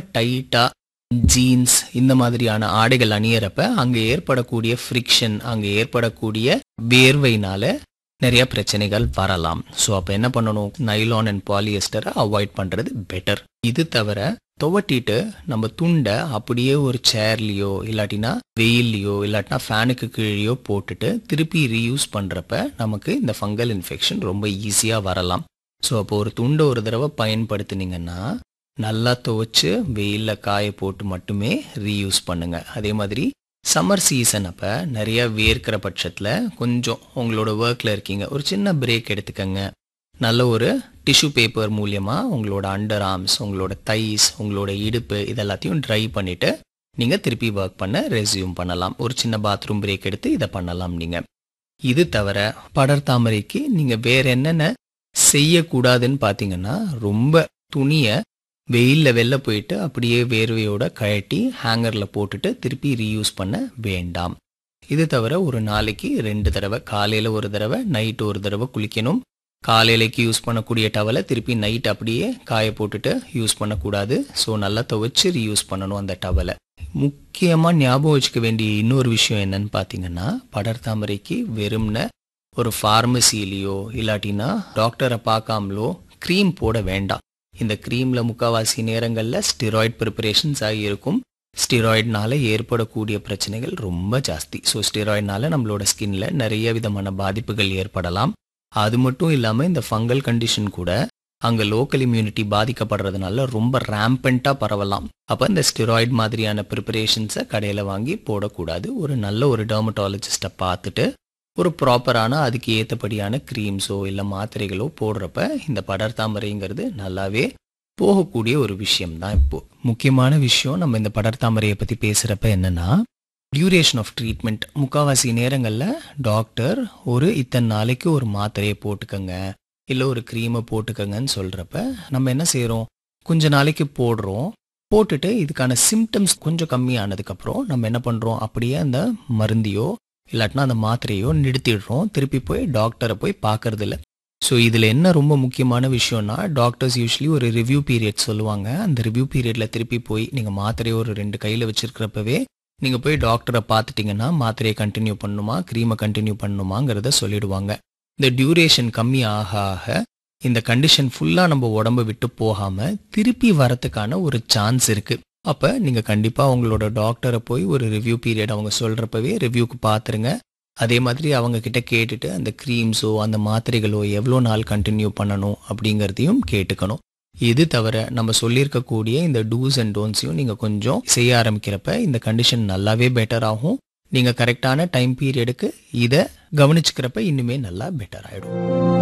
டைட்டா ஜீன்ஸ் இந்த மாதிரியான ஆடைகள் அணியறப்ப அங்க ஏற்படக்கூடிய ஃப்ரிக்ஷன் அங்க ஏற்படக்கூடிய வேர்வைனால நிறைய பிரச்சனைகள் வரலாம் ஸோ அப்போ என்ன பண்ணணும் நைலான் அண்ட் பாலியஸ்டரை அவாய்ட் பண்ணுறது பெட்டர் இது தவிர துவட்டிட்டு நம்ம துண்டை அப்படியே ஒரு சேர்லேயோ இல்லாட்டினா வெயில்லையோ இல்லாட்டினா ஃபேனுக்கு கீழேயோ போட்டுட்டு திருப்பி ரீயூஸ் பண்ணுறப்ப நமக்கு இந்த ஃபங்கல் இன்ஃபெக்ஷன் ரொம்ப ஈஸியாக வரலாம் ஸோ அப்போ ஒரு துண்டை ஒரு தடவை பயன்படுத்துனீங்கன்னா நல்லா துவைச்சு வெயிலில் காய போட்டு மட்டுமே ரீயூஸ் பண்ணுங்க அதே மாதிரி சம்மர் சீசன் அப்போ நிறைய வேர்க்கிற பட்சத்தில் கொஞ்சம் உங்களோட ஒர்க்கில் இருக்கீங்க ஒரு சின்ன பிரேக் எடுத்துக்கங்க நல்ல ஒரு டிஷ்யூ பேப்பர் மூலியமாக உங்களோட அண்டர் ஆர்ம்ஸ் உங்களோட தைஸ் உங்களோட இடுப்பு இதெல்லாத்தையும் ட்ரை பண்ணிவிட்டு நீங்கள் திருப்பி ஒர்க் பண்ண ரெஸ்யூம் பண்ணலாம் ஒரு சின்ன பாத்ரூம் பிரேக் எடுத்து இதை பண்ணலாம் நீங்கள் இது தவிர படர்தாமரைக்கு நீங்கள் வேற என்னென்ன செய்யக்கூடாதுன்னு பார்த்தீங்கன்னா ரொம்ப துணியை வெயிலில் வெளில போயிட்டு அப்படியே வேர்வையோட கழட்டி ஹேங்கரில் போட்டுட்டு திருப்பி ரீயூஸ் பண்ண வேண்டாம் இது தவிர ஒரு நாளைக்கு ரெண்டு தடவை காலையில் ஒரு தடவை நைட்டு ஒரு தடவை குளிக்கணும் காலையிலைக்கு யூஸ் பண்ணக்கூடிய டவலை திருப்பி நைட் அப்படியே காய போட்டுட்டு யூஸ் பண்ணக்கூடாது ஸோ நல்லா துவைச்சு ரீயூஸ் பண்ணணும் அந்த டவலை முக்கியமாக ஞாபகம் வச்சுக்க வேண்டிய இன்னொரு விஷயம் என்னன்னு பார்த்தீங்கன்னா படர்தாமரைக்கு வெறும்ன ஒரு ஃபார்மசிலேயோ இல்லாட்டினா டாக்டரை பார்க்காமலோ க்ரீம் போட வேண்டாம் இந்த க்ரீமில் முக்கால்வாசி நேரங்களில் ஸ்டிராய்ட் ப்ரிப்பரேஷன்ஸ் ஆகியிருக்கும் ஸ்டிராய்ட்னால ஏற்படக்கூடிய பிரச்சனைகள் ரொம்ப ஜாஸ்தி ஸோ ஸ்டிராய்ட்னால நம்மளோட ஸ்கின்ல நிறைய விதமான பாதிப்புகள் ஏற்படலாம் அது மட்டும் இல்லாமல் இந்த ஃபங்கல் கண்டிஷன் கூட அங்கே லோக்கல் இம்யூனிட்டி பாதிக்கப்படுறதுனால ரொம்ப ரேம்பண்ட்டாக பரவலாம் அப்போ இந்த ஸ்டிராய்டு மாதிரியான ப்ரிப்பரேஷன்ஸை கடையில் வாங்கி போடக்கூடாது ஒரு நல்ல ஒரு டெர்மட்டாலஜிஸ்ட்டை பார்த்துட்டு ஒரு ப்ராப்பரான அதுக்கு ஏற்றபடியான க்ரீம்ஸோ இல்லை மாத்திரைகளோ போடுறப்ப இந்த படர்தாமரைங்கிறது நல்லாவே போகக்கூடிய ஒரு விஷயம் தான் இப்போ முக்கியமான விஷயம் நம்ம இந்த படர்தாமரையை பற்றி பேசுகிறப்ப என்னன்னா டியூரேஷன் ஆஃப் ட்ரீட்மெண்ட் முக்கால்வாசி நேரங்களில் டாக்டர் ஒரு இத்தனை நாளைக்கு ஒரு மாத்திரையை போட்டுக்கங்க இல்லை ஒரு க்ரீமை போட்டுக்கங்கன்னு சொல்கிறப்ப நம்ம என்ன செய்கிறோம் கொஞ்ச நாளைக்கு போடுறோம் போட்டுட்டு இதுக்கான சிம்டம்ஸ் கொஞ்சம் கம்மியானதுக்கப்புறம் நம்ம என்ன பண்ணுறோம் அப்படியே அந்த மருந்தையோ இல்லாட்டினா அந்த மாத்திரையோ நிறுத்திடுறோம் திருப்பி போய் டாக்டரை போய் பார்க்கறது இல்ல ஸோ இதில் என்ன ரொம்ப முக்கியமான விஷயம்னா டாக்டர்ஸ் யூஸ்வலி ஒரு ரிவ்யூ பீரியட் சொல்லுவாங்க அந்த ரிவ்யூ பீரியடில் திருப்பி போய் நீங்கள் மாத்திரையை ஒரு ரெண்டு கையில் வச்சிருக்கிறப்பவே நீங்கள் போய் டாக்டரை பார்த்துட்டிங்கன்னா மாத்திரையை கண்டினியூ பண்ணணுமா க்ரீமை கண்டினியூ பண்ணணுமாங்கிறத சொல்லிடுவாங்க இந்த டியூரேஷன் கம்மி ஆக ஆக இந்த கண்டிஷன் ஃபுல்லாக நம்ம உடம்ப விட்டு போகாமல் திருப்பி வரத்துக்கான ஒரு சான்ஸ் இருக்குது அப்போ நீங்கள் கண்டிப்பாக உங்களோட டாக்டரை போய் ஒரு ரிவ்யூ பீரியட் அவங்க சொல்கிறப்பவே ரிவ்யூக்கு பார்த்துருங்க அதே மாதிரி அவங்க கிட்ட கேட்டுட்டு அந்த க்ரீம்ஸோ அந்த மாத்திரைகளோ எவ்வளோ நாள் கண்டினியூ பண்ணணும் அப்படிங்கிறதையும் கேட்டுக்கணும் இது தவிர நம்ம சொல்லியிருக்கக்கூடிய இந்த டூஸ் அண்ட் டோன்ஸையும் நீங்கள் கொஞ்சம் செய்ய ஆரம்பிக்கிறப்ப இந்த கண்டிஷன் நல்லாவே பெட்டர் ஆகும் நீங்கள் கரெக்டான டைம் பீரியடுக்கு இதை கவனிச்சுக்கிறப்ப இன்னுமே நல்லா பெட்டர் ஆகிடும்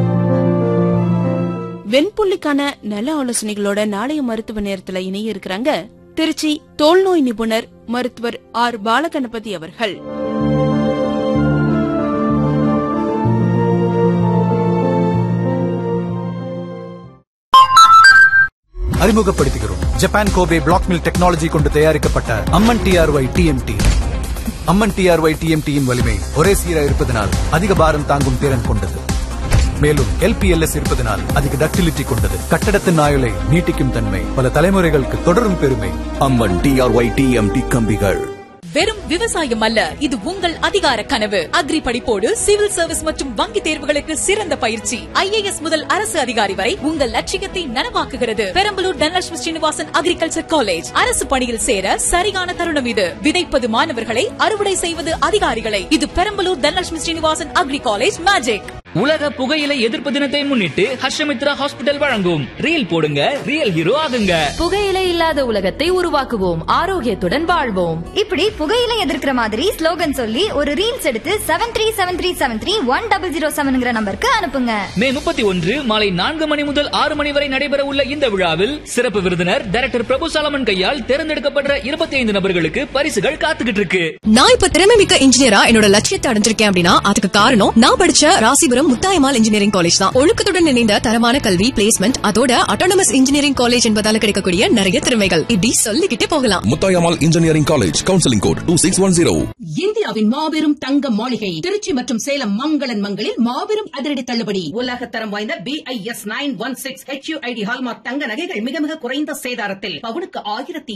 வெண்புள்ளிக்கான நல ஆலோசனைகளோட நாளைய மருத்துவ நேரத்துல இணைய இருக்கிறாங்க திருச்சி தோல்நோய் நிபுணர் மருத்துவர் ஆர் பாலகணபதி அவர்கள் அறிமுகப்படுத்துகிறோம் Japan Kobe black mill technology கொண்டு தயாரிக்கப்பட்ட Amman TRY TMT Amman TRY டிஎம்டியின் வலிமை ஒரே சீரா இருப்பதனால் அதிக பாரம் தாங்கும் திறன் கொண்டது மேலும் எல்பிஎல்எஸ் இருப்பதனால் அதிக டக்டிலிட்டி கொண்டது கட்டடத்தின் ஆயுளை நீட்டிக்கும் தன்மை பல தலைமுறைகளுக்கு தொடரும் பெருமை அம்மன் டிஆர்ஒய் டிஎம்டி கம்பிகள் வெறும் விவசாயம் அல்ல இது உங்கள் அதிகார கனவு அக்ரி படிப்போடு சிவில் சர்வீஸ் மற்றும் வங்கி தேர்வுகளுக்கு சிறந்த பயிற்சி ஐஏஎஸ் முதல் அரசு அதிகாரி வரை உங்கள் லட்சியத்தை நனவாக்குகிறது பெரம்பலூர் தனலட்சுமி ஸ்ரீனிவாசன் அக்ரிகல்ச்சர் காலேஜ் அரசு பணியில் சேர சரியான தருணம் இது விதைப்பது மாணவர்களை அறுவடை செய்வது அதிகாரிகளை இது Perambalur Dhanalakshmi Srinivasan agri college magic உலக புகையிலை எதிர்ப்பு தினத்தை முன்னிட்டு ஹர்ஷமித்ரா ஹாஸ்பிட்டல் வழங்கும் ரீல் போடுங்க ரியல் ஹீரோ ஆகுங்க புகையிலை இல்லாத உலகத்தை உருவாக்குவோம் ஆரோக்கியத்துடன் வாழ்வோம் இப்படி புகையில எதிர்க்கிற மாதிரி ஸ்லோகன் சொல்லி ஒரு ரீல்ஸ் எடுத்து seven three seven three seven three one double zero செவன்ங்கிற நம்பருக்கு அனுப்புங்க மே முப்பத்தி ஒன்று மாலை நான்கு மணி முதல் ஆறு மணி வரை நடைபெற உள்ள இந்த விழாவில் சிறப்பு விருந்தினர் டைரக்டர் பிரபு சாலமன் கையால் தேர்ந்தெடுக்கப்பட்ட இருபத்தி ஐந்து நபர்களுக்கு பரிசுகள் காத்துக்கிட்டு இருக்கு நான் இப்ப திறமை மிக்க இன்ஜினியரா என்னோட லட்சியத்தை அடைஞ்சிருக்கேன் அப்படின்னா அதுக்கு காரணம் நான் படிச்ச ராசிபுரம் முத்தாயமால் இன்ஜினியரிங் காலேஜ் தான் ஒழுக்கத்துடன் இணைந்த தரமான கல்வி பிளேஸ்மெண்ட் அதோட அட்டானமஸ் இன்ஜினியரிங் காலேஜ் என்பதால கிடைக்கக்கூடிய நிறைய திறமைகள் இப்படி சொல்லிக்கிட்டே போகலாம் Muthayammal engineering college counselling code two six one zero இந்தியாவின் மாபெரும் தங்க மாளிகை திருச்சி மற்றும் சேலம் மங்களன் மங்களில் மாபெரும் அதிரடி தள்ளுபடி உலக தரம் வாய்ந்த B I S nine one six HUID hallmark தங்க நகைகள் மிக மிக குறைந்த சேதாரத்தில் பவுனுக்கு ஆயிரத்தி